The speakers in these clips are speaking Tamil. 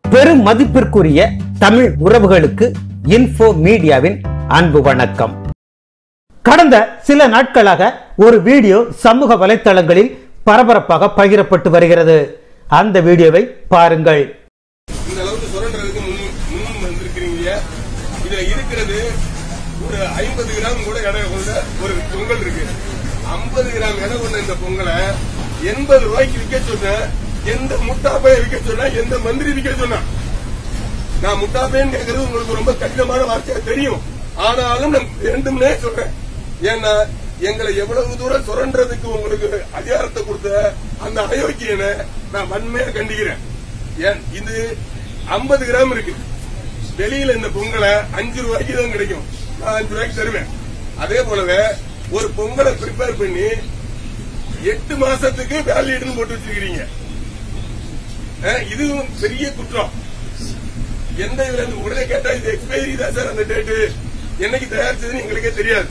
பெரும் மதிப்பிற்குரிய தமிழ் உறவுகளுக்கு இன்ஃபோ மீடியாவின் அன்பு வணக்கம் கடந்த சில நாட்களாக ஒரு வீடியோ சமூக வலைத்தளங்களில் பரபரப்பாக பகிரப்பட்டு வருகிறது அந்த வீடியோவை பாருங்கள் இந்த அளவுக்கு சுரண்டுறதுக்கு முன் முன் வந்திருக்கிறீங்க இதுல இருக்கிறது ஒரு ஐம்பது கிராம் கூட எடை கொண்ட ஒரு பொங்கல் இருக்கு ஐம்பது கிராம் எடை கொண்ட இந்த பொங்கலை எண்பது ரூபாய்க்கு விற்க சொன்ன எந்த முட்டாப்பைய விற்க சொன்னா எந்த மந்திரி விற்க சொன்னா நான் முட்டாப்பேன்னு கேட்கறது உங்களுக்கு ரொம்ப கடினமான வார்த்தையா தெரியும் ஆனாலும் நான் ரெண்டுமே சொல்றேன் ஏன்னா எங்களை எவ்வளவு தூரம் சுரண்டுறதுக்கு உங்களுக்கு அதிகாரத்தை கொடுத்த அந்த அயோக்கியனை நான் வன்மையா கண்டிக்கிறேன் ஏன் இது 50 கிராம் இருக்கு வெளியில இந்த பொங்கலை அஞ்சு ரூபாய்க்கு தான் கிடைக்கும் நான் அஞ்சு ரூபாய்க்கு தருவேன் அதே போலவே ஒரு பொங்கலை ப்ரிப்பேர் பண்ணி எட்டு மாசத்துக்கு வேலிடுன்னு போட்டு வச்சிருக்கீங்க அஹ், இதுவும் பெரிய குற்றம் எந்த இதுல இருந்து உடனே கேட்டா இது எக்ஸ்பைரி தான் சார் அந்த டேட்டு என்னைக்கு தயாரிச்சதுன்னு எங்களுக்கே தெரியாது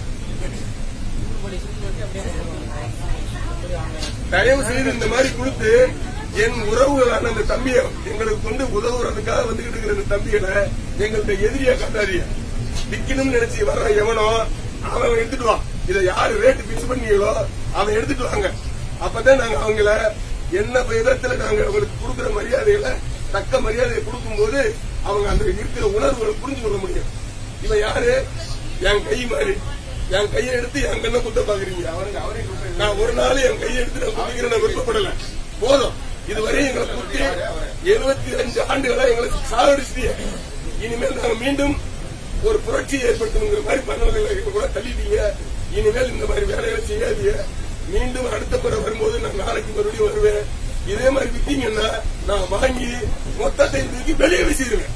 தயவு செய்து இந்த மாதிரி கொடுத்து என் உறவுகளான அந்த தம்பியை எங்களுக்கு கொண்டு உதவுறதுக்காக வந்துகிட்டு இருக்கிற இந்த தம்பிகளை எங்கள்ட்ட எதிரியா காட்டாதீங்க விக்கணும்னு நினைச்சு வர்ற எவனோ அவன் எடுத்துட்டு வா இதை யாரு ரேட் பிக்ஸ் பண்ணீங்களோ அவன் எடுத்துட்டு வாங்க அப்பதான் நாங்க அவங்கள என்ன விதத்துல நாங்க அவங்களுக்கு கொடுக்கிற மரியாதைகளை தக்க மரியாதையை கொடுக்கும்போது அவங்க அந்த இருக்கிற உணர்வுகளை புரிஞ்சு கொள்ள முடியும் இவன் யாரு என் கை மாதிரி என் கையை எடுத்து என் கண்ணை குத்த பாக்குறீங்க நான் ஒரு நாள் என் கையை எடுத்து நான் குத்திக்கிறேன் நான் விருப்பப்படல போதும் இதுவரை எங்களை குத்தி எழுபத்தி அஞ்சு ஆண்டுகளா எங்களை சாகடிச்சிட்டீங்க இனிமேல் நாங்க மீண்டும் ஒரு புரட்சி ஏற்படுத்தணுங்கிற மாதிரி பண்ணவர்களை கூட தள்ளிட்டீங்க இனிமேல் இந்த மாதிரி வேலைகளை செய்யாதீங்க மீண்டும் அடுத்த முறை வரும்போது நான் நாளைக்கு மறுபடியும் வருவேன் இதே மாதிரி வித்தீங்கன்னா நான் வாங்கி மொத்தத்தை தூக்கி வெளியே வீசிடுவேன்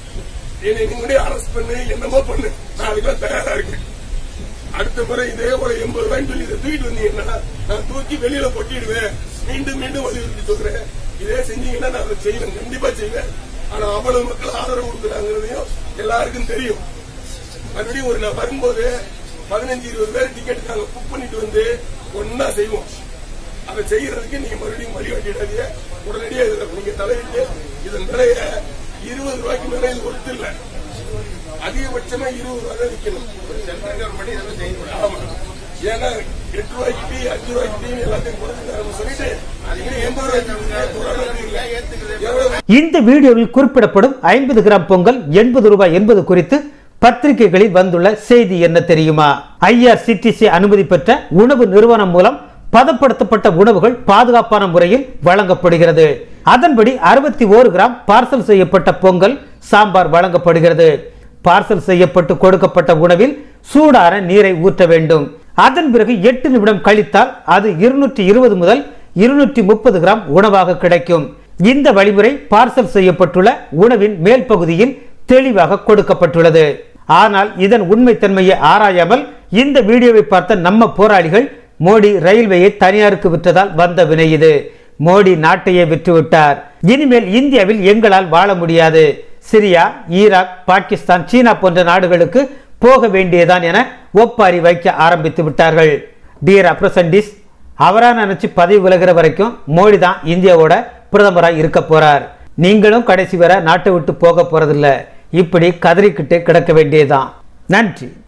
என்னை நீங்க அரெஸ்ட் பண்ணு என்னமோ பண்ணு நான் அதுக்கெல்லாம் தயாரா இருக்கேன் அடுத்த முறை இதே போல எண்பது ரூபாய்னு சொல்லி இதை தூக்கிட்டு வந்தீங்கன்னா நான் தூக்கி வெளியில கொட்டிடுவேன் மீண்டும் மீண்டும் வலியுறுத்தி சொல்றேன் இதே செஞ்சீங்கன்னா நான் அதை செய்வேன் கண்டிப்பா செய்வேன் ஆனா அவ்வளவு மக்கள் ஆதரவு கொடுக்குறாங்கிறதையும் எல்லாருக்கும் தெரியும் மறுபடியும் ஒரு நான் வரும்போது பதினஞ்சு இருபது பேர் டிக்கெட் நாங்க புக் பண்ணிட்டு வந்து ஒன்னா செய்வோம் அதை செய்யறதுக்கு நீங்க மறுபடியும் வழி வண்டிடாதீங்க உடனடியா இதுல நீங்க தலையிட்டு இதன் விலைய இருபது ரூபாய்க்கு மேல இது ஒத்து இல்ல அதிகபட்சமா இருபது ரூபாய் தான் விற்கணும் சென்ட்ரல் கவர்மெண்ட் இதெல்லாம் செய்யக்கூடாது ஆமா ஏன்னா எட்டு ரூபாய்க்கு டீ அஞ்சு ரூபாய்க்கு டீ எல்லாத்தையும் கொடுத்துருக்காரு சொல்லிட்டு அதுக்கு எண்பது ரூபாய்க்கு கொரோனா இல்ல எவ்வளவு இந்த வீடியோவில் குறிப்பிடப்படும் ஐம்பது கிராம் பொங்கல் எண்பது ரூபாய் என்பது குறித்து பத்திரிகைகளில் வந்துள்ள செய்தி என்ன தெரியுமா ஐஆர்சிடிசி அனுமதி பெற்ற உணவு நிறுவனம் மூலம் பதப்படுத்தப்பட்ட உணவுகள் பாதுகாப்பான முறையில் வழங்கப்படுகிறது அதன்படி அறுபத்தி ஓரு கிராம் பார்சல் செய்யப்பட்ட பொங்கல் சாம்பார் வழங்கப்படுகிறது பார்சல் செய்யப்பட்டு கொடுக்கப்பட்ட உணவில் சூடான நீரை ஊற்ற வேண்டும் அதன் பிறகு எட்டு நிமிடம் கழித்தால் அது இருநூற்றி இருபது முதல் இருநூற்றி முப்பது கிராம் உணவாக கிடைக்கும் இந்த வழிமுறை பார்சல் செய்யப்பட்டுள்ள உணவின் மேல் பகுதியில் தெளிவாக கொடுக்கப்பட்டுள்ளது ஆனால் இதன் உண்மைத்தன்மையை ஆராயாமல் இந்த வீடியோவை பார்த்த நம்ம போராளிகள் மோடி ரயில்வேயை தனியாருக்கு விற்றதால் வந்த வினை இது மோடி நாட்டையே விற்றுவிட்டார் இனிமேல் இந்தியாவில் எங்களால் வாழ முடியாது சிரியா ஈராக் பாகிஸ்தான் சீனா போன்ற நாடுகளுக்கு போக வேண்டியதான் என ஒப்பாரி வைக்க ஆரம்பித்து விட்டார்கள் டியர் அப்ரசண்டிஸ் அவரா நினைச்சு பதவி விலகிற வரைக்கும் மோடி தான் இந்தியாவோட பிரதமராக இருக்க போறார் நீங்களும் கடைசி வரை நாட்டை விட்டு போக போறதில்ல இப்படி கதறிக்கிட்டு கிடக்க வேண்டியதுதான் நன்றி